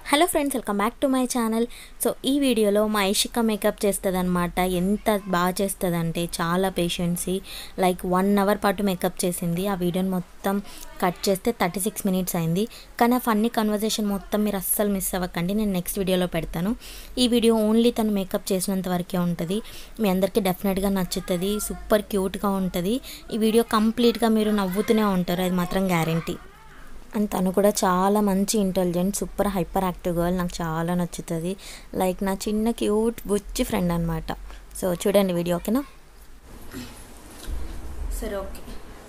Hello friends welcome back to my channel so ఈ వీడియోలో మా ఐషిక మేకప్ చేస్తుంది అనమాట ఎంత బాగా చేస్తుంది అంటే చాలా పేషెన్సీ లైక్ వన్ అవర్ పాటు మేకప్ చేసింది ఆ వీడియోని మొత్తం కట్ చేస్తే థర్టీ సిక్స్ మినిట్స్ అయింది కానీ ఆ ఫన్నీ కన్వర్జేషన్ మొత్తం మీరు అస్సలు మిస్ అవ్వకండి నేను నెక్స్ట్ వీడియోలో పెడతాను ఈ వీడియో ఓన్లీ తను మేకప్ చేసినంత వరకే ఉంటుంది మీ అందరికీ డెఫినెట్గా నచ్చుతుంది సూపర్ క్యూట్గా ఉంటుంది ఈ వీడియో కంప్లీట్గా మీరు నవ్వుతూనే ఉంటారు అది మాత్రం గ్యారంటీ అండ్ తను కూడా చాలా మంచి intelligent super hyper active girl నాకు చాలా నచ్చుతుంది లైక్ నా చిన్న క్యూట్ బుచ్చి ఫ్రెండ్ అనమాట సో చూడండి వీడియో ఓకేనా సరే ఓకే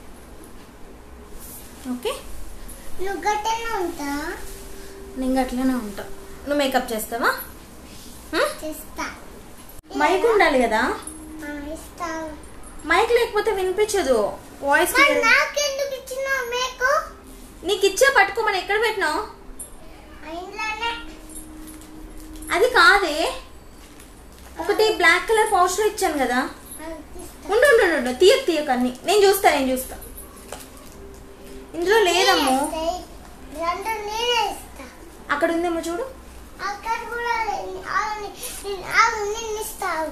ఓకే నువ్వు గట్టనే ఉంటా నేను అట్లనే ఉంటా నువ్వు మేకప్ చేస్తావా చేస్తా మైక్ ఉండాలి కదా ఆ, ఇస్తావు మైక్ లేకపోతే వినిపించదు వాయిస్ మరి నాకెందుకు ఇచ్చినావు మీకు నీకు ఇచ్చే పట్టుకోమని ఎక్కడ పెట్టినావు ఆ ఇంట్లోనే అది కాదే ఒకటి బ్లాక్ కలర్ పౌచర్ ఇచ్చాను కదా అది ఇస్తా. ఉండు ఉండు ఉండు, ఉండు తీయక్ తీయక్ అన్ని నేను చూస్తా నేను చూస్తా ఇందులో లేదమ్మో నేనే ఇస్తా. రెండు నేనే ఇస్తా అక్కడ ఉందేమో చూడు అక్కడ కూడా లేదు. ఆగు, నీ- నేను- ఆగు, నిన్ను ఇస్తావు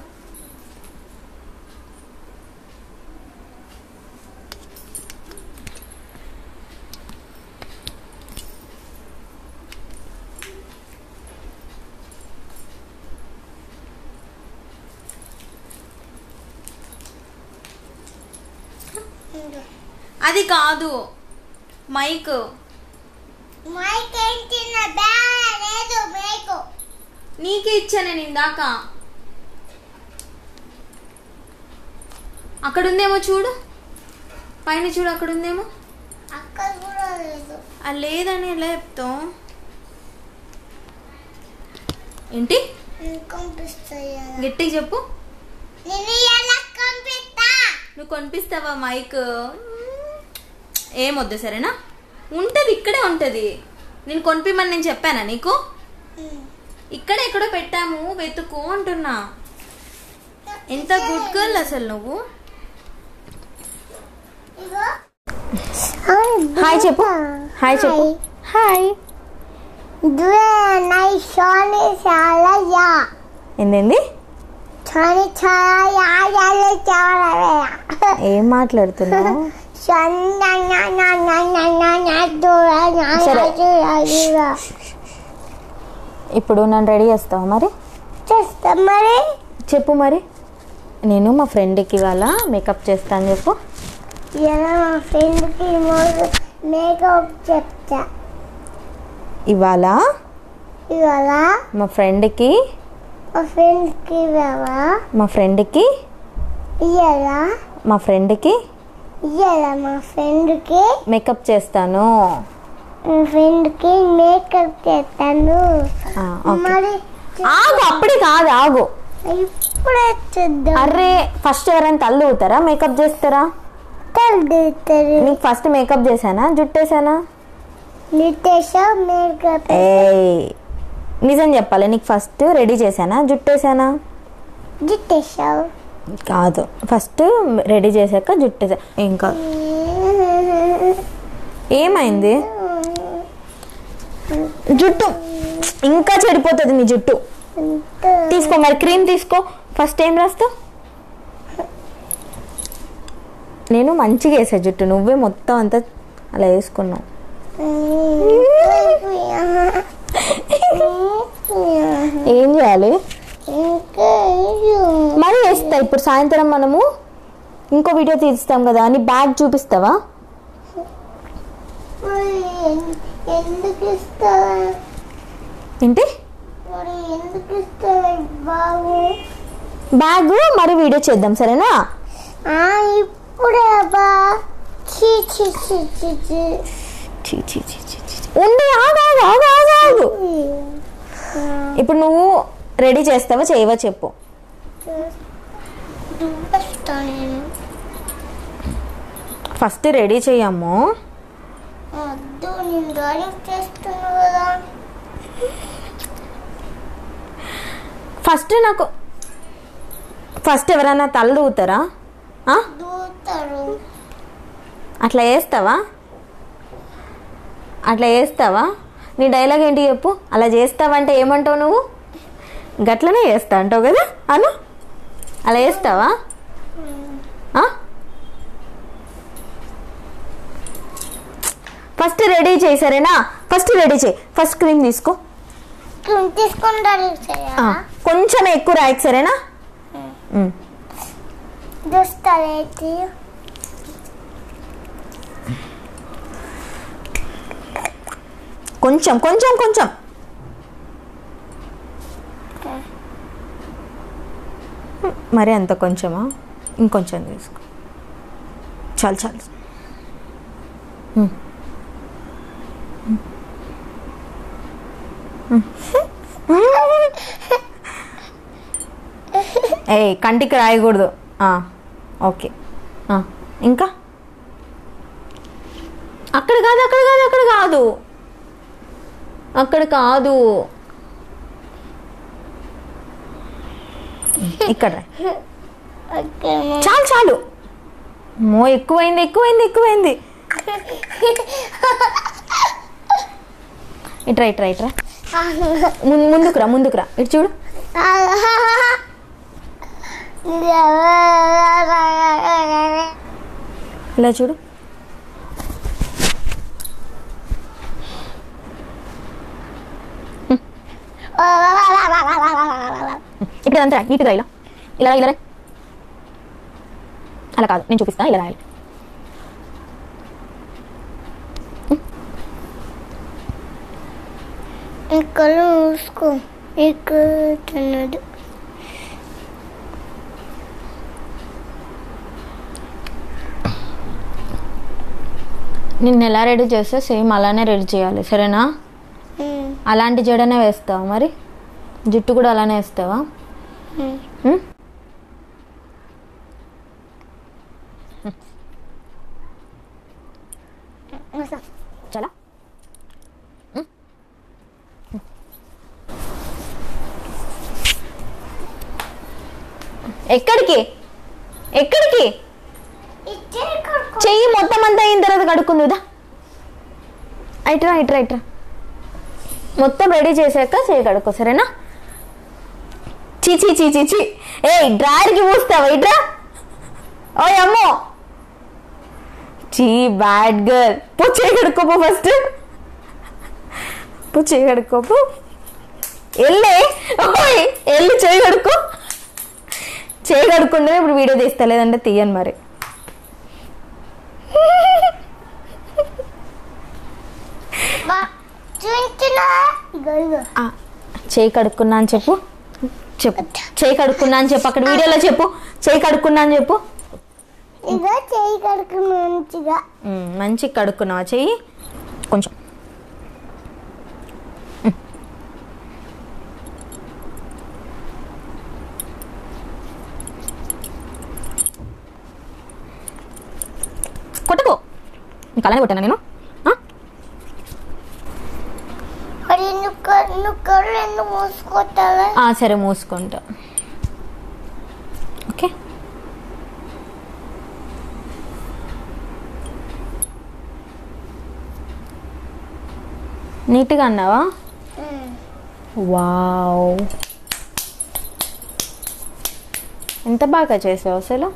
ఉండు. అది కాదు మైక్ మైక్ ఏంటి నా బ్యాగ్ లేదు మీకు నీకే ఇచ్చా నేను ఇందాక అక్కడ ఉందేమో చూడు పైన చూడు అక్కడ ఉందేమో అక్కడ కూడా లేదు అది లేదని ఎలా చెప్తావు ఏంటి నేను పంపిస్తాయి గట్టిగా చెప్పు నేను ఎలా పంపిస్తా నువ్వు కొనిపిస్తావా మైక్ ఏమొద్దు సరేనా ఉంటది ఇక్కడే ఉంటది నేను కొనిపిమని నేను చెప్పానా నీకు ఇక్కడ ఎక్కడో పెట్టాము వెతుకు అంటున్నా ఎంత గుడ్ గర్ల్ అసలు నువ్వు ఇగో హాయ్ చెప్పు హాయ్ చెప్పు హాయ్ నై షాని చాలా యా ఏంది షాని చాలా యా యాలే చాలా యా ఏం మాట్లాడుతున్నావు షాని నా నా నా నా నా నా నా దూరా నా సరే. దూరా దూరా ఇప్పుడు నన్ను రెడీ చేస్తావా మరి చేస్తా మరి చెప్పు మరి నేను మా ఫ్రెండ్కి ఇవాళ మేకప్ చేస్తాను చెప్పు ఎలా మా ఫ్రెండ్కి మూడు మేకప్ చెప్తా ఇవాళ ఇవాళ మా ఫ్రెండ్కి మా ఫ్రెండ్కి ఇవాళ మా ఫ్రెండ్కి ఇవాళ మా ఫ్రెండ్కి ఇవాళ మా ఫ్రెండ్కి మేకప్ చేస్తాను మా ఫ్రెండ్కి మేకప్ చేస్తాను ఆ, ఓకే. మరి ఆగు అప్పుడే కాదు ఆగు ఇప్పుడే చూద్దాం అర్రే ఫస్ట్ ఎవరైనా తల్లు ఊతారా మేకప్ చేస్తారా కలుగుతారు నీకు ఫస్ట్ మేకప్ చేశానా జుట్టేసానా నితేష మేకప్ ఏయ్ నిజం చెప్పాలి నీకు ఫస్ట్ రెడీ చేశానా జుట్టేసానా జిట్టేశావు కాదు ఫస్ట్ రెడీ చేశాక జుట్టేసా ఇంకా ఏమైంది జుట్టు ఇంకా చెడిపోతుంది నీ జుట్టు తీసుకో మరి క్రీమ్ తీసుకో ఫస్ట్ ఏం రాస్తావు నేను మంచిగా వేసా జుట్టు నువ్వే మొత్తం అంతా అలా వేసుకున్నావు ఏం చేయాలి మరి వేస్తా ఇప్పుడు సాయంత్రం మనము ఇంకో వీడియో తీస్తాం కదా అని బ్యాగ్ చూపిస్తావా ఎందుకు ఇస్తావా ఏంటి మరి ఎందుకు ఇస్తావా బాబు బ్యాగ్ మరి వీడియో చేద్దాం సరేనా ఆ, ఇప్పుడే బా చీ చీ చీ చీ చీ చీ, చీ, చీ, చీ, చీ. ఉండు ఆగు ఆగు ఆగు ఆగు ఆగు ఇప్పుడు నువ్వు రెడీ చేస్తావా చేయవా చెప్పు దుబ్బేస్తా నేను ఫస్ట్ రెడీ చెయ్యము వద్దు నేను డ్రాయింగ్ చేస్తున్నా కదా ఫస్ట్ నాకు ఫస్ట్ ఎవరైనా తల్లు ఊతారా ఆ? దూతారు అట్లా వేస్తావా అట్లా వేస్తావా నీ డైలాగ్ ఏంటి చెప్పు అలా చేస్తావంటే ఏమంటావు నువ్వు గట్లనే చేస్తా అంటావు కదా అను అలా చేస్తావా ఆ? ఫస్ట్ రెడీ చేయి సరేనా ఫస్ట్ రెడీ చేయి ఫస్ట్ క్రీమ్ తీసుకో క్రీమ్ తీసుకుంటారు ఆ, కొంచెం ఎక్కువ రాయకు సరేనా ఉమ్. చూస్తారేంటి కొంచెం కొంచెం కొంచెం మరి అంత కొంచెమా ఇంకొంచెం తీసుకో చాలు చాలు ఉమ్. ఏ కంటికి రాయకూడదు ఆ, ఓకే ఆ, ఇంకా అక్కడ కాదు అక్కడ కాదు అక్కడ కాదు అక్కడ కాదు ఇక్కడ రా. ఓకే చాలు చాలు మో ఎక్కువైంది ఎక్కువైంది ఎక్కువైంది ఇట్రా ఇట్రా ఇట్రా ముందు ముందుకురా ముందుకురా ఇటు చూడు ఇలా చూడు ఇక్కడ అంతా నీట్గా ఇలా ఇలా ఇలా రా. అలా కాదు నేను చూపిస్తా ఇలా రాయాలి ఇక్కడ మూసుకో ఇక్కడ తిన్నది నిన్ను ఎలా రెడీ చేస్తే సేమ్ అలానే రెడీ చేయాలి సరేనా అలాంటి జడనే వేస్తావా మరి జుట్టు కూడా అలానే వేస్తావా ఉం? చాలా ఉం? ఉం. ఎక్కడికి ఎక్కడికి చెయ్యి మొత్తం అంతా అయిన తర్వాత కడుక్కుందిదా ఇట్రా ఇట్రా ఇట్రా మొత్తం రెడీ చేశాక చేయి కడుక్కో సరేనా చీ చీ చీ చీ చీ ఏ డ్రాయర్కి పూస్తావా ఇట్రా ఓ అమ్మో చీ బ్యాడ్ గర్ల్ పో చేయి కడుక్కోపో ఫస్ట్ పో చేయి కడుక్కోపో వెళ్ళే ఓయ్ వెళ్ళి చేయి కడుక్కో చేయి కడుక్కుంటే ఇప్పుడు వీడియో తీస్తా లేదంటే తీయను మరి చూపించిన ఇగో ఇగో ఆ, చేయి కడుక్కున్నా అని చెప్పు చెప్పు చేయి కడుక్కున్నా అని చెప్పు అక్కడ వీడియోలో చెప్పు చేయి కడుక్కున్నా అని చెప్పు ఇగో చేయి కడుకు మంచిగా ఉమ్, మంచిగా కడుక్కున్నావా చెయ్యి కొంచెం ఉమ్. కొట్టకు నీకు అలానే కొట్టానా నేను ఆ? మరి నువ్వు నువ్వు కళ్ళు ఎందుకు మూసుకోవట్టాలా ఆ, సరే మూసుకుంటా ఓకే నీట్గా అన్నావా వావ్ ఎంత బాగా చేసావు అసలు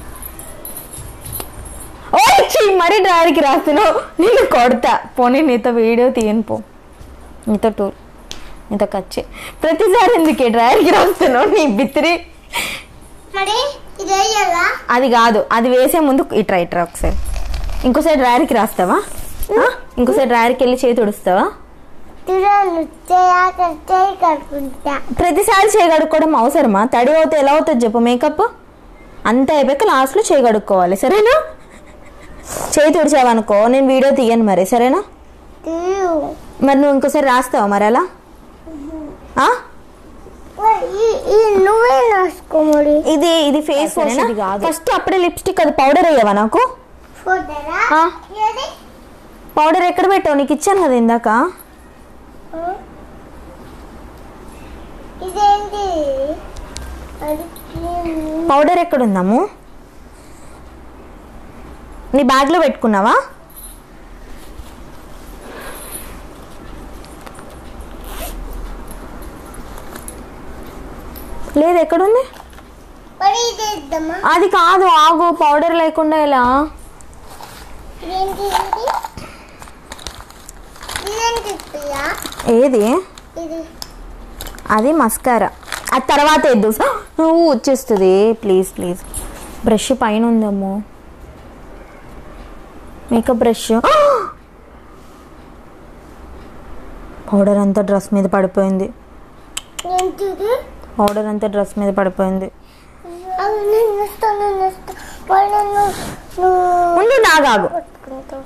ఓ ఛీ, మరీ డ్రైవర్కి రాస్తున్నావు నేను కొడతా పోనీ నీతో వీడియో తీయను పో నీతో టూర్ నీతో కచ్చి ప్రతిసారి ఎందుకే డ్రైవర్కి రాస్తున్నావు నీ బిత్తిరి మరి ఇదే ఎలా అది కాదు అది వేసే ముందు ఇట్రా ఇట్రా ఒకసారి ఇంకోసారి డ్రైవర్కి రాస్తావా ఆ? ఇంకోసారి డ్రైవర్కి వెళ్ళి చేతి ఉడుస్తావా చూడాలి చేయాక చేయి కడుకుంటా ప్రతిసారి చేయగడుక్కోవడం అవసరమా తడి అవుతే ఎలా అవుతుంది చెప్పు మేకప్ అంతా అయిపోయాక లాస్ట్లో చేయగడుక్కోవాలి సరేనా చేయి తుడిచావనుకో నేను వీడియో తీయను మరి సరేనా తీయు మరి నువ్వు ఇంకోసారి రాస్తావా మరి అలా ఆ? మరి ఈ- ఈ నువ్వే రాసుకో మరి ఇది ఇది ఫేస్ వాష్ ఇది కాదు ఫస్ట్ అప్పుడే లిప్స్టిక్ అది పౌడర్ అయ్యావా నాకు ఫోటోరా ఆ. ఏది పౌడర్ ఎక్కడ పెట్టావు నీకు ఇచ్చాను కదా ఇందాక ఇదేంటి అది క్రీమ్. పౌడర్ ఎక్కడ ఉందాము నీ బ్యాగ్లో పెట్టుకున్నావా లేదు ఎక్కడుంది మరి ఇది ఇద్దామా అది కాదు ఆగు పౌడర్ లేకుండా ఎలా ఏంటి ఇది ఇదేంటి ఇప్పుడా? ఏది ఇది అది మస్కారా అది తర్వాత వేద్దు నువ్వు వచ్చేస్తుంది ప్లీజ్ ప్లీజ్ బ్రష్ పైన ఉందమ్మో మేకప్ బ్రష్ పౌడర్ అంతా డ్రెస్ మీద పడిపోయింది ఏంటి ఇది పౌడర్ అంతా డ్రెస్ మీద పడిపోయింది అది నేను ఇస్తాను నేను ఇస్తాను మరి నన్ను నువ్వు ఉండు నాగాగు పట్టుకుంటావు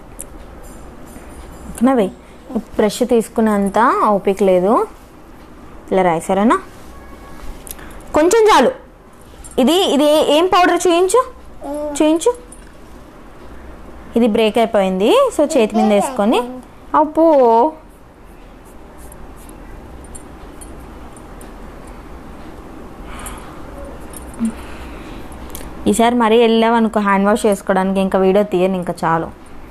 ఓకేనా బ్రష్ తీసుకున్నంత ఓపిక లేదు ఇలా రాయి సరేనా కొంచెం చాలు ఇది ఇది ఏ- ఏం పౌడర్ చూయించు చూయించు ఇది బ్రేక్ అయిపోయింది సో చేతి మీద వేసుకొని అప్పు ఈసారి మరీ వెళ్ళామనుకో హ్యాండ్ వాష్ చేసుకోవడానికి ఇంకా వీడియో తీయను ఇంకా చాలు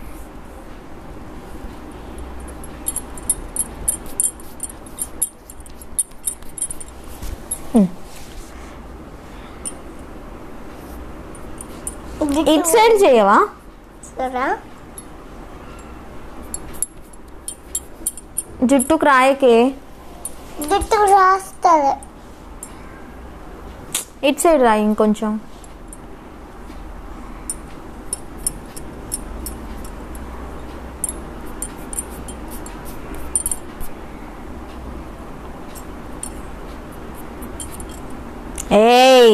ఇటు సైడ్ చేయవా సరా జుట్టుకు రాయకే జుట్టు రాస్తుంది ఇటు సైడ్ రాయి ఇంకొంచెం ఏయ్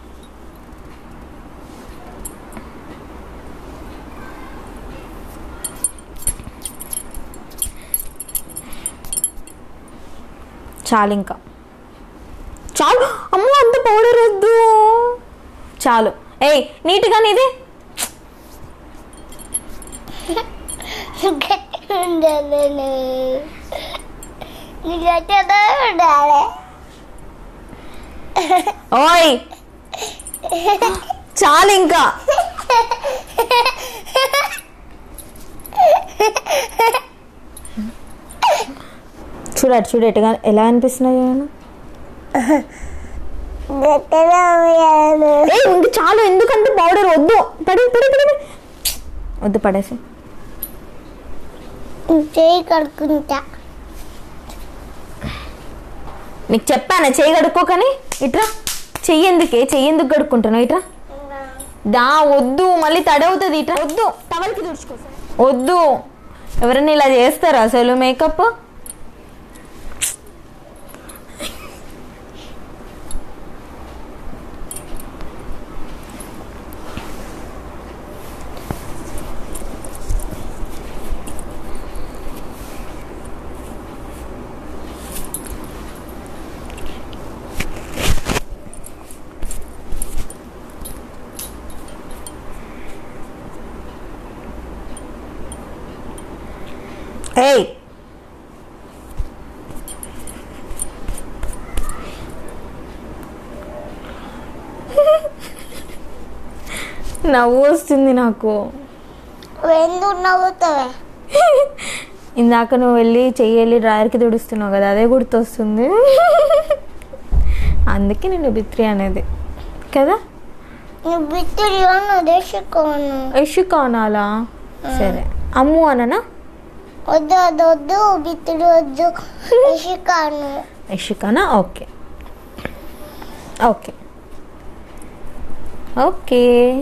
చాలు ఇంకా చాలు అమ్మో అంత పౌడర్ వద్దు చాలు ఏయ్ నీట్గా ఇది గట్టిగా ఉండాలి నీ గట్టిగా ఉండాలి ఓయ్ చాలు ఇంకా చూడటు చూడు ఎటుగా ఎలా అనిపిస్తున్నాయి చూడండి. గట్టిగా ఉండాలి ఏయ్ ఇంక చాలు ఎందుకంటే పౌడర్ వద్దు పడి పడి పడి పడి. వద్దు పడేసి చేయి కడుక్కుంటా నీకు చెప్పానా చెయ్యి కడుక్కోకని ఇట్రా చెయ్యి ఎందుకే చెయ్యి ఎందుకు కడుక్కుంటున్నావు ఇట్రా దా వద్దు మళ్ళీ తడవుతుంది ఇట్రా వద్దు టవల్కి తుడుచుకో వద్దు ఎవరైనా ఇలా చేస్తారా అసలు మేకప్ ఏయ్ నవ్వు వస్తుంది నాకు ఎందుకు నవ్వుతావే ఇందాక నువ్వు వెళ్ళి చెయ్యి డ్రాయర్కి తుడుస్తున్నావు కదా అదే గుర్తొస్తుంది అందుకే నేను బిత్రి అనేది కదా నువ్వు బిత్తులు ఉద్దేశికోను యషు కానాలా సరే అమ్ము అననా వద్దు వద్దు వద్దు బిత్తులు వద్దు ఇషికాను యషికానా ఓకే ఓకే ఓకే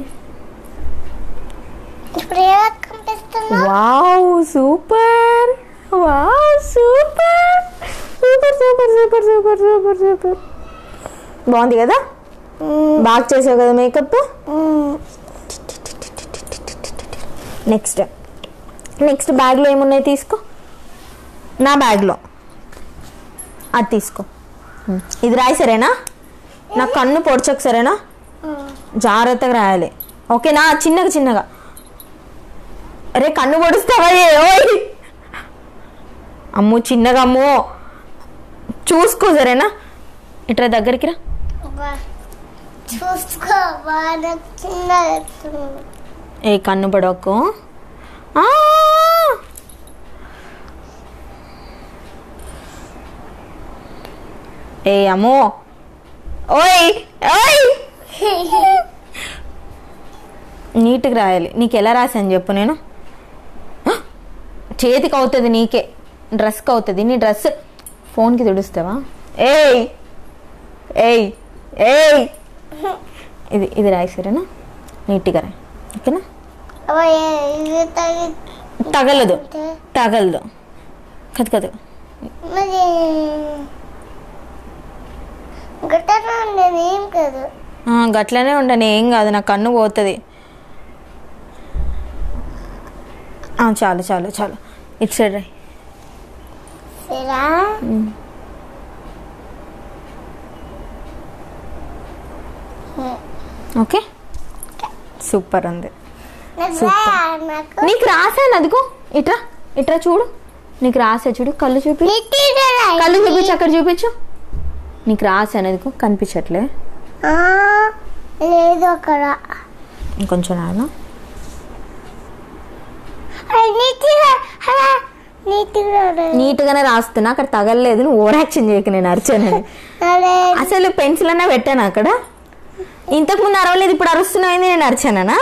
ఇప్పుడు ఎలా కనిపిస్తున్నా wow super wow super super super super super super super బాగుంది కదా బాగా చేసావు కదా మేకప్ నెక్స్ట్ నెక్స్ట్ బ్యాగ్లో ఏమున్నాయి తీసుకో నా బ్యాగ్లో అది తీసుకో ఉమ్. ఇది రాయి సరేనా నా కన్ను పొడిచకు సరేనా జాగ్రత్తగా రాయాలి ఓకేనా చిన్నగా చిన్నగా అరే కన్ను పొడుస్తావా ఏ? ఓయ్ అమ్మో చిన్నగా అమ్మో చూసుకో సరేనా ఇట్రా దగ్గరికి రా చూసుకో బాగా చిన్న ఏ కన్ను పడకు ఆ! ఏ అమ్మో ఓయ్ ఓయ్ నీట్గా రాయాలి నీకు ఎలా రాశాను చెప్పు నేను హ! చేతికి అవుతుంది నీకే డ్రెస్కి అవుతుంది నీ డ్రెస్ ఫోన్కి తుడుస్తావా ఏయ్ ఏయ్ ఏయ్ ఇది ఇది రాయి సరేనా నీట్గా రాయి ఓకేనా అబ్బా, ఏ- ఇది తగి- తగలదు అంటే తగలదు కదు కదు మరి గట్టన ఉండేది ఏం కాదు ఆ, గట్లనే ఉండని ఏం కాదు నా కన్ను పోతుంది ఆ, చాలు చాలు చాలు ఇటు సైడ్ రాయి సరా ఓకే సూపర్ ఉంది నాకు సూపర్. రా, నాకు నీకు రాసాను అదిగో ఇట్రా ఇట్రా చూడు నీకు రాసా చూడు కళ్ళు చూపి నీట్గా రాయి. కళ్ళు చూపించు అక్కడ చూపించు నీకు రాసాను అదిగో కనిపించట్లే ఆ, లేదు అక్కడ ఇంకొంచెం రానా అది నీట్గా అలా నీట్గా రాయి. నీట్గానే రాస్తున్నా అక్కడ తగలలేదు నువ్వు ఓవర్ యాక్షన్ చేయక నేను అరిచానని అరే, అసలు పెన్సిల్ అన్నా పెట్టాను అక్కడ ఇంతకు ముందు అరవలేదు ఇప్పుడు అరుస్తున్నాయింది నేను అరిచానా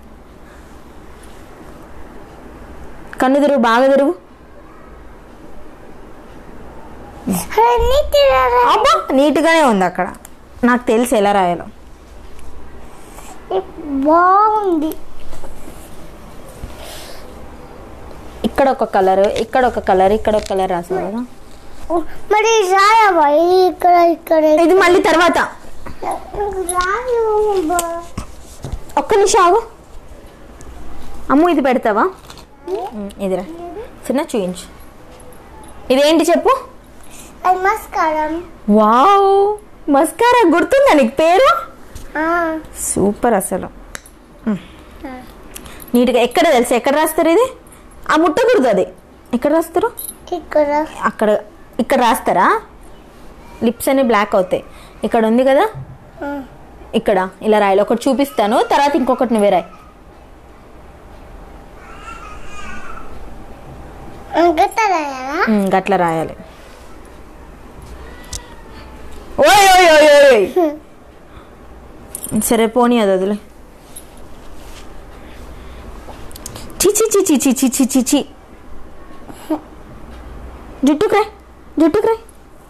కన్ను తిరుగు బాగా తిరుగు అరే, నీట్గా రాయి. అబ్బా నీట్గానే ఉంది అక్కడ నాకు తెలిసి ఎలా రాయాలో బాగుంది ఇక్కడ ఒక కలర్ ఇక్కడ ఒక కలర్ ఇక్కడ ఒక కలర్ రాసావు కదా మరి రాయవా ఇది ఇక్కడ ఇక్కడ ఇది మళ్ళీ తర్వాత నాకు రాదు బా. ఒక్క నిమిషం ఆగు అమ్ము ఇది పెడతావా ఉమ్, ఇదిరా చిన్న చూయించు ఇదేంటి చెప్పు అది మస్కారం వావ్ మస్కారా గుర్తుందా నీకు పేరు ఆ, సూపర్ అసలు ఉమ్. నీట్గా ఎక్కడ తెలుసు ఎక్కడ రాస్తారు ఇది ఆ ముట్టకూడదు అది ఎక్కడ రాస్తారు ఇక్కడ అక్కడ ఇక్కడ రాస్తారా లిప్స్ అన్ని బ్లాక్ అవుతాయి ఇక్కడ ఉంది కదా ఆ, ఇక్కడ ఇలా రాయాలి ఒకటి చూపిస్తాను తర్వాత ఇంకొకటి నువ్వే రాయి గట్ట రాయాలా ఉమ్, గట్ల రాయాలి ఓయ్ ఓయ్ ఓయ్ ఓయ్ సరే పోనీ అది వదిలే చిచి చిచి చిచి చిచి చి జుట్టుకు రాయ్ జుట్టుకు రాయ్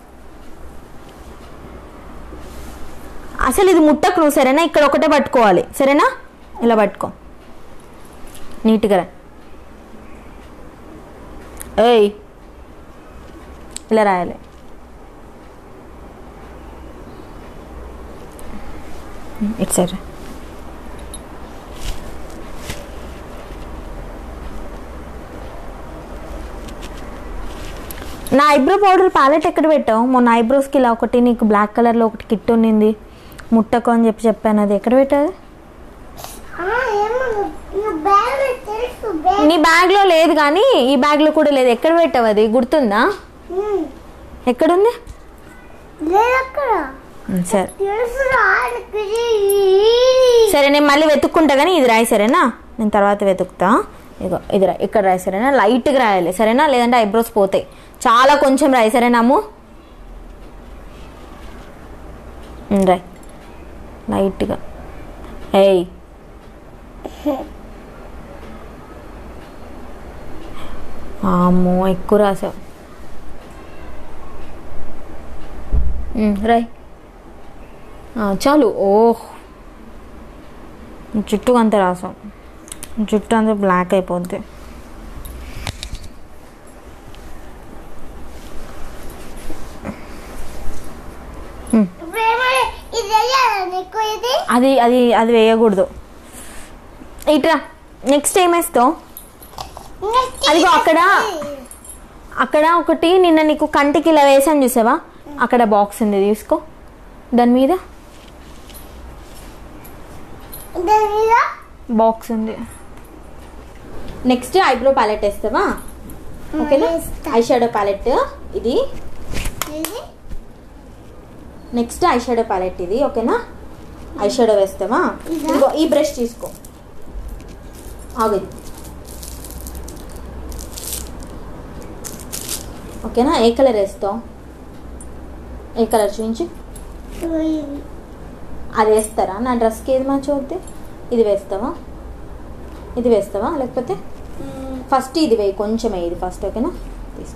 అసలు ఇది ముట్టకు నువ్వు సరేనా ఇక్కడ ఒకటే పట్టుకోవాలి సరేనా ఇలా పట్టుకో నీట్గా రా ఏయ్ ఇలా రాయాలి ఇటు సైడ్ రా. నా ఐబ్రో పౌడర్ ప్యాలెట్ ఎక్కడ పెట్టావు మొన్న ఐబ్రోస్కి ఇలా ఒకటి నీకు బ్లాక్ కలర్లో ఒకటి కిట్ ఉన్నింది ముట్టకు అని చెప్పి చెప్పాను అది ఎక్కడ పెట్టావు ఆ, ఏమో నువ్వు- నువ్వు బ్యాగ్ తెలుసు బ్యాగ్ నీ బ్యాగ్లో లేదు కానీ ఈ బ్యాగ్లో కూడా లేదు ఎక్కడ పెట్టావు అది గుర్తుందా ఉమ్, ఎక్కడుంది లేదు అక్కడ ఉమ్, సరే తెలుసు రా, నాకు ఇది. సరే నేను మళ్ళీ వెతుక్కుంటా కానీ ఇది రాయి సరేనా నేను తర్వాత వెతుకుతా ఇగో ఇది రా ఇక్కడ రాయి సరేనా లైట్గా రాయాలి సరేనా లేదంటే ఐబ్రోస్ పోతాయి చాలా కొంచెం రాయి సరేనా అమ్ము ఉమ్, రాయ్ లైట్గా ఏయ్ అమ్మో ఎక్కువ రాసావు ఉమ్, రాయ్ ఆ, చాలు ఓహ్ జుట్టు అంతా రాసాం జుట్టు అంతా బ్లాక్ అయిపోద్ది ఇప్పుడేమో ఇది తెలియాలా నీకు ఇది అది అది అది వేయకూడదు ఇట్రా నెక్స్ట్ ఏం వేస్తావు నెక్స్ట్ అదిగో ఇది. అక్కడ. అక్కడ ఒకటి నిన్న నీకు కంటికి ఇలా వేసాను చూసావా అక్కడ బాక్స్ ఉంది తీసుకో దాని మీద దాని మీద బాక్స్ ఉంది నెక్స్ట్ ఐబ్రో ప్యాలెట్ వేస్తావా ఓకేనా వేస్తా. ఐ షాడో ప్యాలెట్ ఇది ఇది నెక్స్ట్ ఐ షాడో ప్యాలెట్ ఇది ఓకేనా ఐ షాడో వేస్తావా ఇదా? ఇదిగో ఈ బ్రష్ తీసుకో ఆగదు ఓకేనా ఏ కలర్ వేస్తావు ఏ కలర్ చూపించు ఇది అది వేస్తారా నా డ్రెస్కి ఏది మ్యాచ్ అవుద్ది ఇది వేస్తావా ఇది వేస్తావా లేకపోతే ఫస్ట్ ఇది వేయి కొంచెం వేయి ఇది ఫస్ట్ ఓకేనా తీసుకో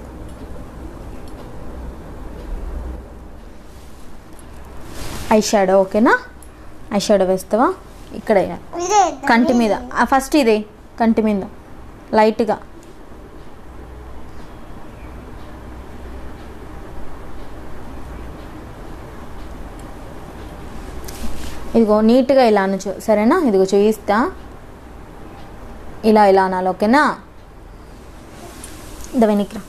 ఐ షాడో ఓకేనా ఐ షాడో వేస్తావా ఇక్కడ వేయాలి. ఇదే కంటి మీద ఆ, ఫస్ట్ ఇదే కంటి మీద లైట్గా ఇదిగో నీట్గా ఇలా అనొచ్చు సరేనా ఇదిగో చూయిస్తా ఇలా ఇలా అనాలి ఓకేనా ద వెనిక్రా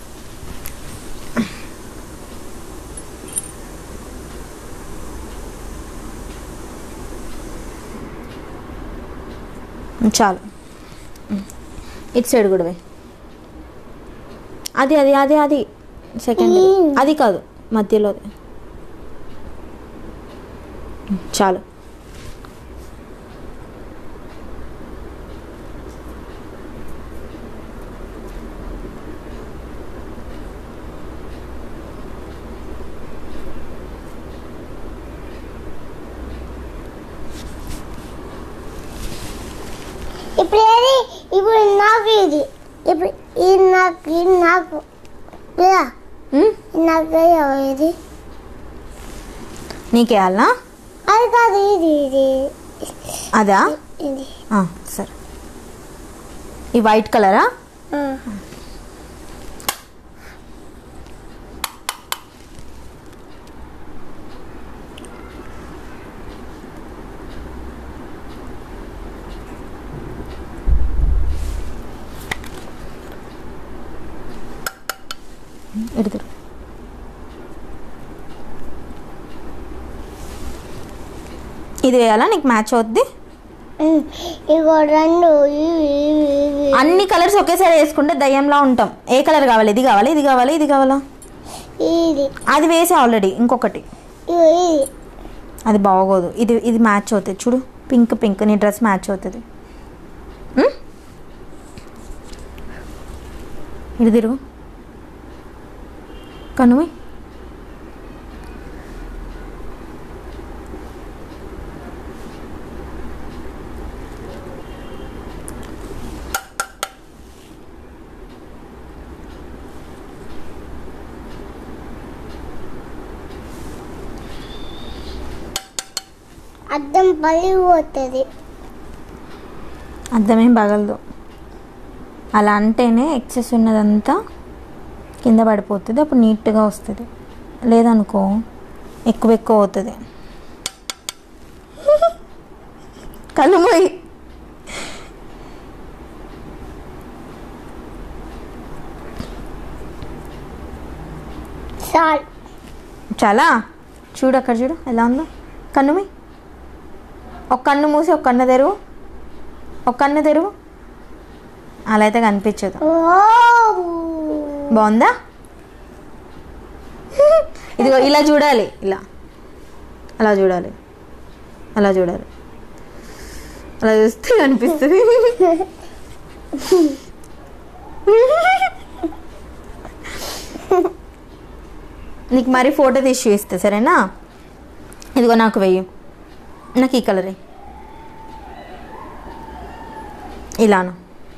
చాలు ఇటు సైడ్ కూడా వే అది అది అది అది సెకండ్ అది కాదు మధ్యలో చాలు ఇప్పుడు ఏది ఇప్పుడు నాకు ఇది ఇప్పుడు ఇది నాకు ఇది నాకు లేదా ఉమ్, ఇది నాకు ఇది నీకేయాలనా అది కాదు ఇది ఇది అదా ఇది ఆ, సరే ఈ వైట్ కలరా ఆ. ఎడుతురు ఇది వేయాలా నీకు మ్యాచ్ అవుద్ది ఉమ్. ఇగో రెండు ఇవి ఇవి ఇవి అన్ని కలర్స్ ఒకేసారి వేసుకుంటే దయ్యంలా ఉంటాం ఏ కలర్ కావాలి ఇది కావాలి ఇది కావాలి ఇది కావాలా ఇది అది వేసే ఆల్రెడీ ఇంకొకటి ఇగో ఇది అది బాగోదు ఇది ఇది మ్యాచ్ అవుతుంది చూడు పింక్ పింక్ నీ డ్రెస్ మ్యాచ్ అవుతుంది ఉమ్? ఇటు తిరుగు కనుమి అద్దం పలిగిపోతుంది అర్థమేం పగలదు అలా అంటేనే ఎక్సెస్ ఉన్నదంతా కింద పడిపోతుంది అప్పుడు నీట్గా వస్తుంది లేదనుకో ఎక్కువ ఎక్కువ అవుతుంది కళ్ళు పోయి చాలు చాలా చూడు అక్కడ చూడు ఎలా ఉందో కన్ను మీ ఒక కన్ను మూసి ఒక కన్ను తెరువు ఒక కన్ను తెరువు అలా అయితే కనిపించదు ఓ బాగుందా ఇదిగో ఇలా చూడాలి ఇలా అలా చూడాలి అలా చూడాలి అలా చూస్తే కనిపిస్తుంది నీకు మరి ఫోటో తీసి చూపిస్తా సరేనా ఇదిగో నాకు వెయ్యి నాకు ఈ కలరే ఇలాను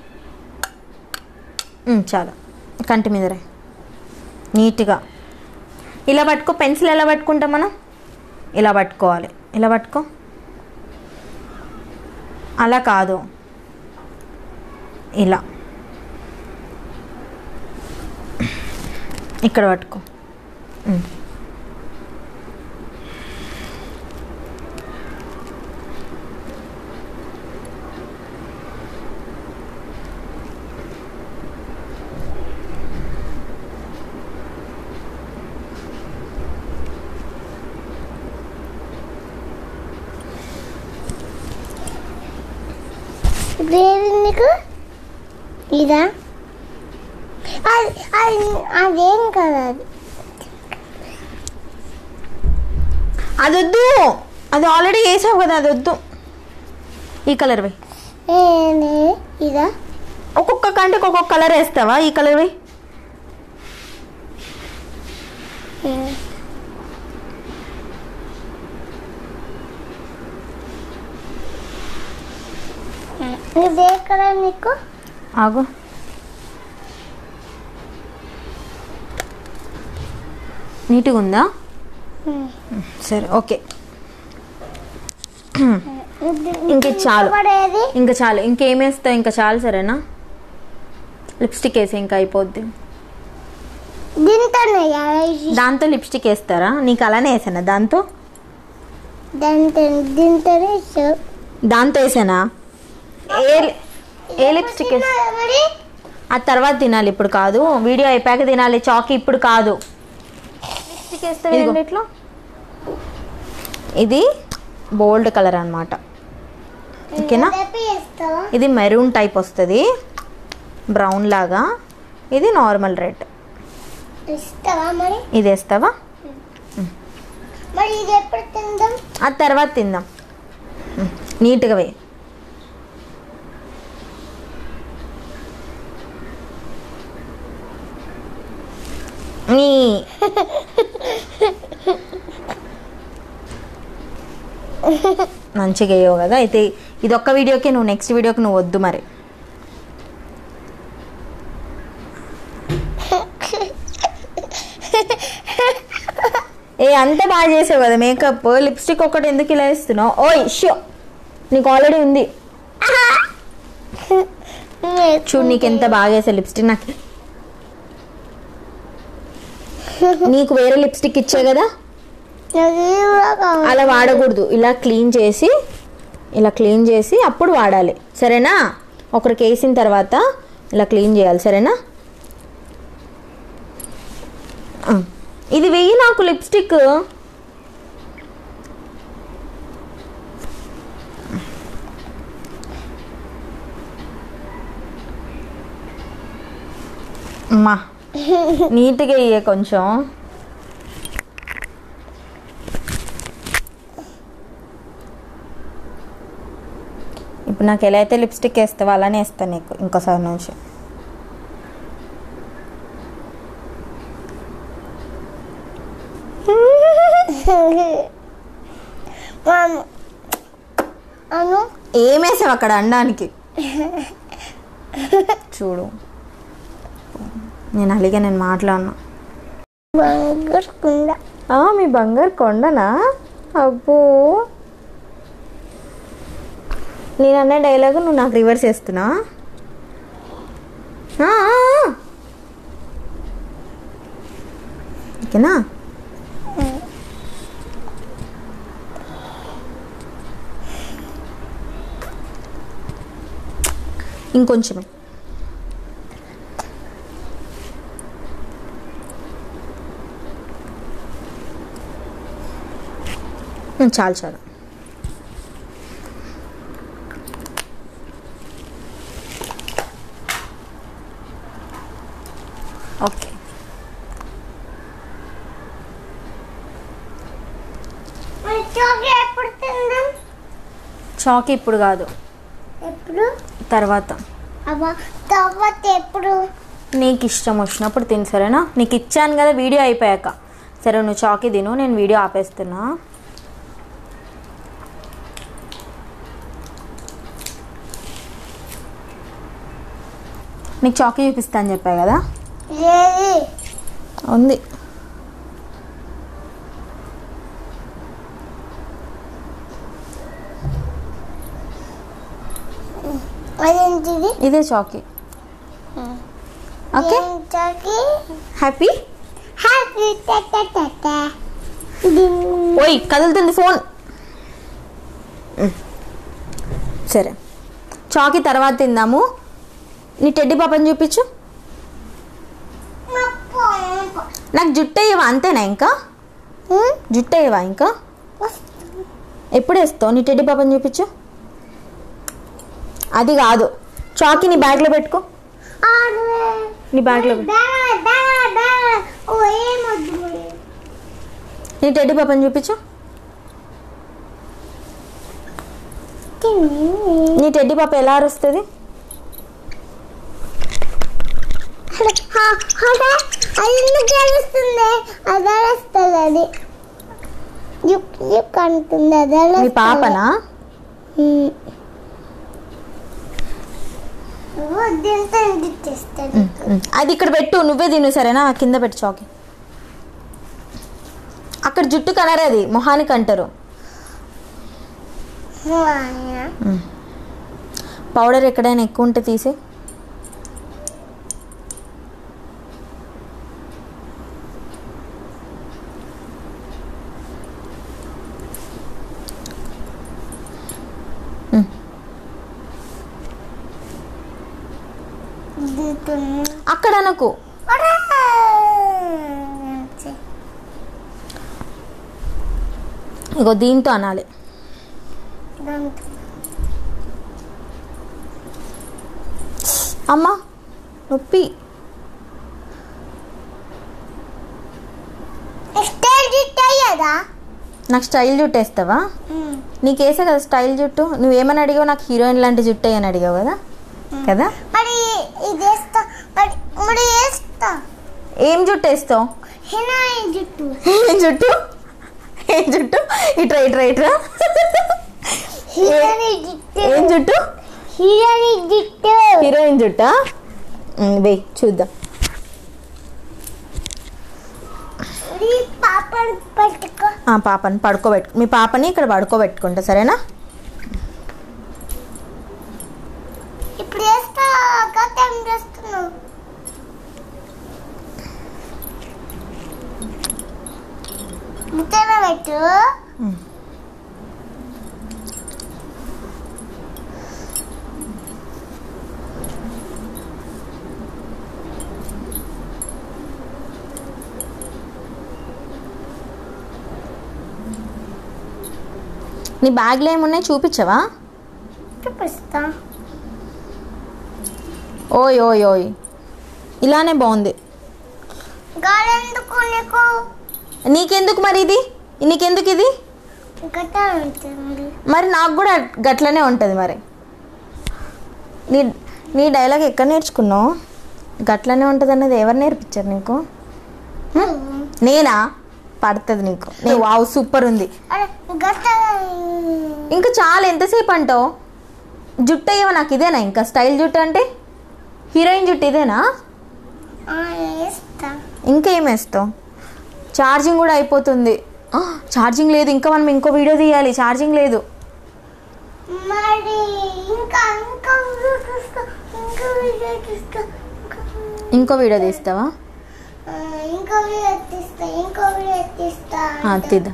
ఉమ్, చాలు కంటి మీద రే నీట్గా ఇలా పట్టుకో పెన్సిల్ ఎలా పట్టుకుంటాం మనం ఇలా పట్టుకోవాలి ఇలా పట్టుకో అలా కాదు ఇలా ఇక్కడ పట్టుకో ఉమ్. ఇప్పుడు ఏది నీకు ఇదా అది అది అదేం కదా అది అది వద్దు అది ఆల్రెడీ వేసావు కదా అది వద్దు ఈ కలర్ వై ఏంది? ఇదా ఒక్కొక్క కంటికి ఒక్కొక్క కలర్ వేస్తావా ఈ కలర్ వై ఏ. ఇది ఎక్కడ నీకు ఆగు నీట్గా ఉందా సరే ఓకే ఇంక ఇది చాలు. పడేది ఇంకా చాలు ఇంకేం వేస్తావు ఇంకా చాలు సరేనా లిప్స్టిక్ వేసి ఇంకా అయిపోద్ది దీంతోనే దాంతో లిప్స్టిక్ వేస్తారా నీకు అలానే వేసానా దాంతో దాంతో దీంతోనే ఇస్తావు. దాంతో వేసానా ఏ ఏ లిప్స్టిక్ వేసా తిన్నావా మరి ఆ తర్వాత తినాలి ఇప్పుడు కాదు వీడియో అయిపోయాక తినాలి చాకీ ఇప్పుడు కాదు లిప్స్టిక్ వేస్తే ఇదిగో. ఇట్లా ఇది బోల్డ్ కలర్ అన్నమాట ఓకేనా రేపు చేస్తావా ఇది మెరూన్ టైప్ వస్తుంది బ్రౌన్ లాగా ఇది నార్మల్ రెడ్ ఇస్తావా మరి ఇది వేస్తావా మరి ఇది ఎప్పుడు తిందాం ఆ తర్వాత తిందాం ఉమ్, నీట్గా వే నీ మంచిగా వేయవు కదా అయితే ఇది ఒక్క వీడియోకి నువ్వు నెక్స్ట్ వీడియోకి నువ్వు వద్దు మరి ఏ అంత బాగా చేసావు కదా మేకప్ లిప్స్టిక్ ఒకటి ఎందుకు ఇలా వేస్తున్నావు ఓయ్ షో నీకు ఆల్రెడీ ఉంది చూడు నీకు ఎంత బాగా వేసా లిప్స్టిక్ నాకు నీకు వేరే లిప్స్టిక్ ఇచ్చా కదా నాకు ఇది కూడా కావాలి. అలా వాడకూడదు ఇలా క్లీన్ చేసి ఇలా క్లీన్ చేసి అప్పుడు వాడాలి సరేనా ఒకరికి వేసిన తర్వాత ఇలా క్లీన్ చేయాలి సరేనా ఆ, ఇది వెయ్యి నాకు లిప్స్టిక్ అమ్మా నీట్గా ఇయ్యే కొంచెం ఇప్పుడు నాకు ఎలా అయితే లిప్స్టిక్ వేస్తావో అలానే వేస్తాను నీకు ఇంకోసారి నుంచి మామ అను ఏం వేసావు అక్కడ అనడానికి చూడు నేను అలిగా నేను మాట్లాడను బంగారుకుండా ఆ, మీ బంగారు కొండనా అబ్బో నేను అన్న డైలాగ్ నువ్వు నాకు రివర్స్ చేస్తున్నా ఆ, ఆ, ఆ. ఓకేనా ఇంకొంచెమే ఉమ్, చాలు చాలు ఓకే మరి చాక్లెట్ ఎప్పుడు తిందాం చాక్ ఇప్పుడు కాదు ఎప్పుడు తర్వాత అబ్బా తర్వాత ఎప్పుడు నీకు ఇష్టం వచ్చినప్పుడు తిని సరేనా నీకు ఇచ్చాను కదా వీడియో అయిపోయాక సరే నువ్వు చాకీ తిను నేను వీడియో ఆపేస్తున్నా నీకు చాకీ చూపిస్తా అని చెప్పా కదా ఏది ఉంది అదేంటిది ఇదే చాకీ ఓకే ఏంటది హ్యాపీ హ్యాపీ టట ఇది ఓయ్ కదులుతుంది ఫోన్ సరే చాకీ తర్వాత తిందాము నీ టెడ్డి పాపని చూపించు నాకు జుట్టు వేయవా అంతేనా ఇంకా జుట్టు వేయవా ఇంకా ఎప్పుడు వేస్తావు నీ టెడ్డి పాపని చూపించు అది కాదు చాకీ నీ బ్యాగ్లో పెట్టుకో నీ బ్యాగ్లో పెట్టు ఓ ఏమొద్దు మరి. నీ టెడ్డి పాపని చూపించు తిని. నీ టెడ్డి పాప ఎలా అరుస్తుంది హ, హడ, అది ఎందుకు అరుస్తుంది అది అరుస్తుంది అది యుక్ యుక్ అంటుంది అది మీ అరుస్తుంది. పాపనా ఉమ్. దీంతో ఎడిట్ చేస్తాను ఉమ్. అది ఇక్కడ పెట్టు నువ్వే తిను సరేనా కింద పెట్టు చాకి అక్కడ జుట్టు కనరు అది మొహానికి అంటారు పౌడర్ ఎక్కడైనా ఎక్కువ ఉంటే తీసి దీంతో అక్కడ అనకు ఇగో దీంతో అనాలి దాంతో అమ్మా నొప్పి స్టైల్ అయ్యదా నాకు స్టైల్ జుట్టు వేస్తావా నీకేసా కదా స్టైల్ జుట్టు నువ్వేమని అడిగావు నాకు హీరోయిన్ లాంటి జుట్టు అని అడిగావు కదా కదా మరి ఇది వేస్తా మరి మరి వేస్తా ఏం జుట్టు వేస్తావు హినాయి జుట్టు ఏం జుట్టు ఏం జుట్టు ఇట్రా ఇట్రా ఇట్రా హీరోని జుట్టు ఏం జుట్టు హీరోని జుట్టు హీరోయిన్ జుట్టా ఉమ్, వెయ్ చూద్దాం ఈ పాపను పట్టుకో ఆ పాపని పడుకోబెట్టు మీ పాపని ఇక్కడ పడుకోబెట్టుకుంటా సరేనా ఇప్పుడు వేస్తా గత ఏం చేస్తున్నావు ముద్దన పెట్టు నీ బ్యాగ్లో ఏమున్నాయి చూపించవా చూపిస్తా ఓయ్ ఓయ్ ఓయ్ ఇలానే బాగుంది గాలి ఎందుకు నీకు నీకెందుకు మరి ఇది నీకెందుకు ఇది గత ఉంటుంది మరి నాకు కూడా గట్లనే ఉంటుంది మరి నీ నీ డైలాగ్ ఎక్కడ నేర్చుకున్నావు గట్లనే ఉంటుంది అన్నది ఎవరు నేర్పించారు నీకు నేనా పడుతుంది నీకు నీ వావ్ సూపర్ ఉంది అరే గత ఇంకా చాలా ఎంతసేపు అంటావు జుట్టు అయ్యవ నాకు ఇదేనా ఇంకా స్టైల్ జుట్టు అంటే హీరోయిన్ జుట్టు ఇదేనా ఆ, వేస్తా ఇంకా ఏం వేస్తావు ఛార్జింగ్ కూడా అయిపోతుంది ఆ, ఛార్జింగ్ లేదు ఇంకా మనం ఇంకో వీడియో తీయాలి ఛార్జింగ్ లేదు మరి ఇంకా ఇంకా వీడియో చూస్తా ఇంకా వీడియో చూస్తా ఇంకా- ఇంకో వీడియో తీస్తావా ఆ, ఇంకో వీడియో తీస్తా ఇంకో వీడియో తీస్తా ఆ, తీద్దాం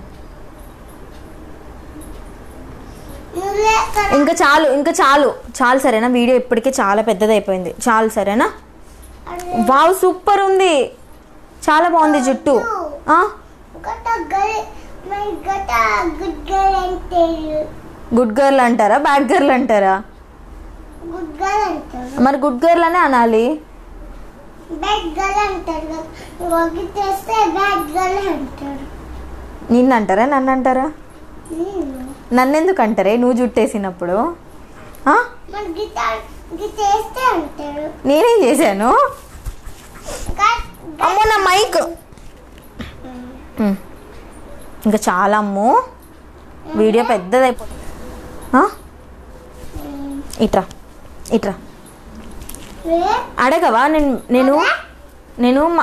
నువ్వే కదా ఇంకా చాలు ఇంకా చాలు చాలు సరేనా వీడియో ఇప్పటికే చాలా పెద్దది అయిపోయింది చాలు సరేనా అరే, వావ్ సూపర్ ఉంది చాలా బాగుంది జుట్టు ఆ, గత గల్ మరి గత గుడ్ గర్ల్ అంటారు గుడ్ గర్ల్ అంటారా బ్యాడ్ గర్ల్ అంటారా గుడ్ గర్ల్ అంటారు మరి గుడ్ గర్ల్ అనే అనాలి బ్యాడ్ గర్ల్ అంటారు కదా ఒక చేస్తే బ్యాడ్ గర్ల్ అంటారు నిన్ను అంటారా నన్ను అంటారా నేను నన్ను ఎందుకు అంటారే నువ్వు జుట్టేసినప్పుడు ఆ? మరి గీత గీత వేస్తే అంటారు నేనేం చేశాను గట్- అమ్మో నా మైక్ ఉమ్. ఇంకా చాలా అమ్ము వీడియో పెద్దదైపోతుంది ఆ? ఇట్రా ఇట్రా వే అడగవా నేను నేను నేను మా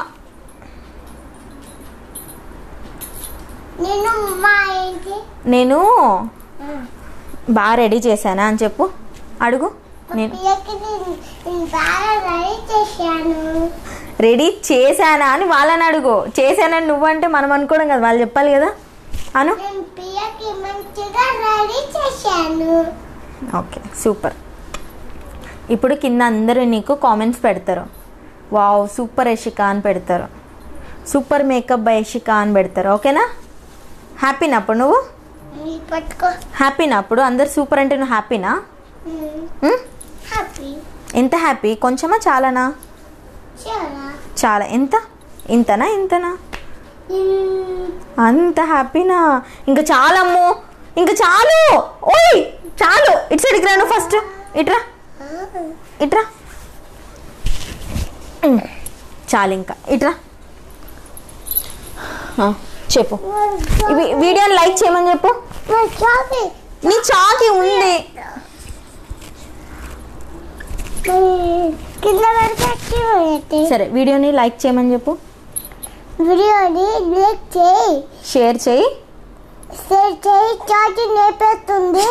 నేను మా ఏంటి నేను బాగా రెడీ చేశానా అని చెప్పు అడుగు నేను పిల్లకి నేను నేను బాగా రెడీ చేశాను రెడీ చేశానా అని వాళ్ళని అడుగు చేశానని నువ్వంటే మనం అనుకోవడం కదా వాళ్ళు చెప్పాలి కదా అను నేను పిల్లకి మంచిగా రెడీ చేశాను ఓకే సూపర్ ఇప్పుడు కింద అందరూ నీకు కామెంట్స్ పెడతారు వావ్ సూపర్ యషిక అని పెడతారు సూపర్ మేకప్ బై యషిక అని పెడతారు ఓకేనా హ్యాపీనా అప్పుడు నువ్వు నీ పట్టుకో హ్యాపీనా అప్పుడు అందరు సూపర్ అంటే నువ్వు హ్యాపీనా ఉమ్? హ్యాపీ ఎంత హ్యాపీ కొంచెమా చాలానా చాలా చాలా ఎంత ఇంతనా ఇంతనా ఇన్- అంత హ్యాపీనా ఇంకా చాలా అమ్ము ఇంకా చాలు ఓయ్ చాలు ఇటు సైడ్కి రాను ఫస్ట్ ఇట్రా ఇట్రా ఉమ్, చాలు ఇంకా ఇట్రా ఆ, చెప్పు ఇవి వీడియోని లైక్ చేయమని చెప్పు నా చాకి నీ చాకి ఉంది కింద పెడితే సరే వీడియోని లైక్ చేయమని చెప్పు వీడియోని లైక్ చేయి షేర్ చేయి షేర్ చేయి చాటి నేర్పిస్తుంది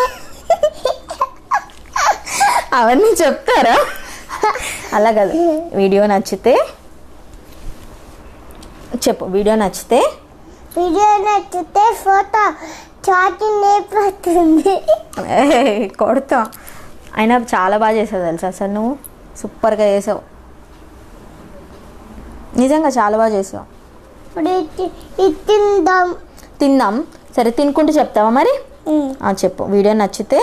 అవన్నీ చెప్తారా అలా కాదు వీడియో నచ్చితే చెప్పు వీడియో నచ్చితే వీడియో నచ్చితే ఫోటో చాటి నేర్పిస్తుంది ఏయ్, కొడతా అయినా చాలా బాగా చేసావు తెలుసా అసలు నువ్వు సూపర్గా చేసావు నిజంగా చాలా బాగా చేసావు ఇప్పుడు ఇది ఇది తిందాం తిందాం సరే తినుకుంటూ చెప్తావా మరి ఉమ్. ఆ, చెప్పు వీడియో నచ్చితే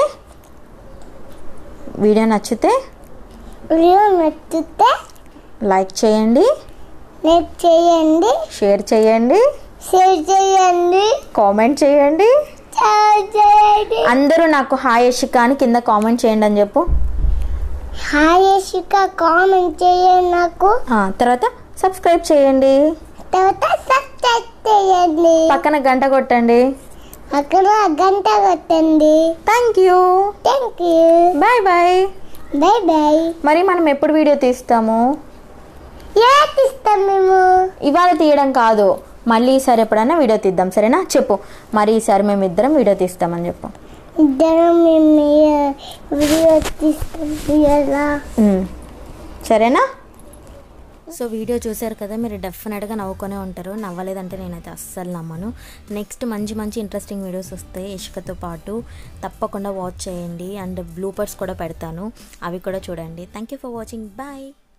వీడియో నచ్చితే వీడియో నచ్చితే లైక్ చేయండి లైక్ చేయండి షేర్ చేయండి షేర్ చేయండి కామెంట్ చేయండి షేర్ చేయండి అందరూ నాకు హాయ్ యశిక అని కింద కామెంట్ చేయండి అని చెప్పు హాయ్ యశిక కామెంట్ చేయండి నాకు ఆ, తర్వాత సబ్స్క్రైబ్ చేయండి తర్వాత సబ్స్క్రైబ్ చేయండి పక్కన గంట కొట్టండి అక్కడ గంట కొట్టండి thank you thank you bye bye bye bye మరి మనం ఎప్పుడు వీడియో తీస్తాము ఏ తీస్తాం మేము ఇవాళ తీయడం కాదు మళ్ళీ ఈసారి ఎప్పుడైనా వీడియో తీద్దాం సరేనా చెప్పు మరి ఈసారి మేము ఇద్దరం వీడియో తీస్తామని చెప్పు ఇద్దరం మేము ఈ- వీడియో తీస్తాం ఎలా ఉమ్. సరేనా సో వీడియో చూశారు కదా మీరు డెఫినెట్గా నవ్వుకొనే ఉంటారు నవ్వలేదంటే నేనైతే అస్సలు నమ్మను నెక్స్ట్ మంచి మంచి ఇంట్రెస్టింగ్ వీడియోస్ వస్తాయి ఇష్కతో పాటు తప్పకుండా వాచ్ చేయండి అండ్ బ్లూపర్స్ కూడా పెడతాను అవి కూడా చూడండి thank you for watching bye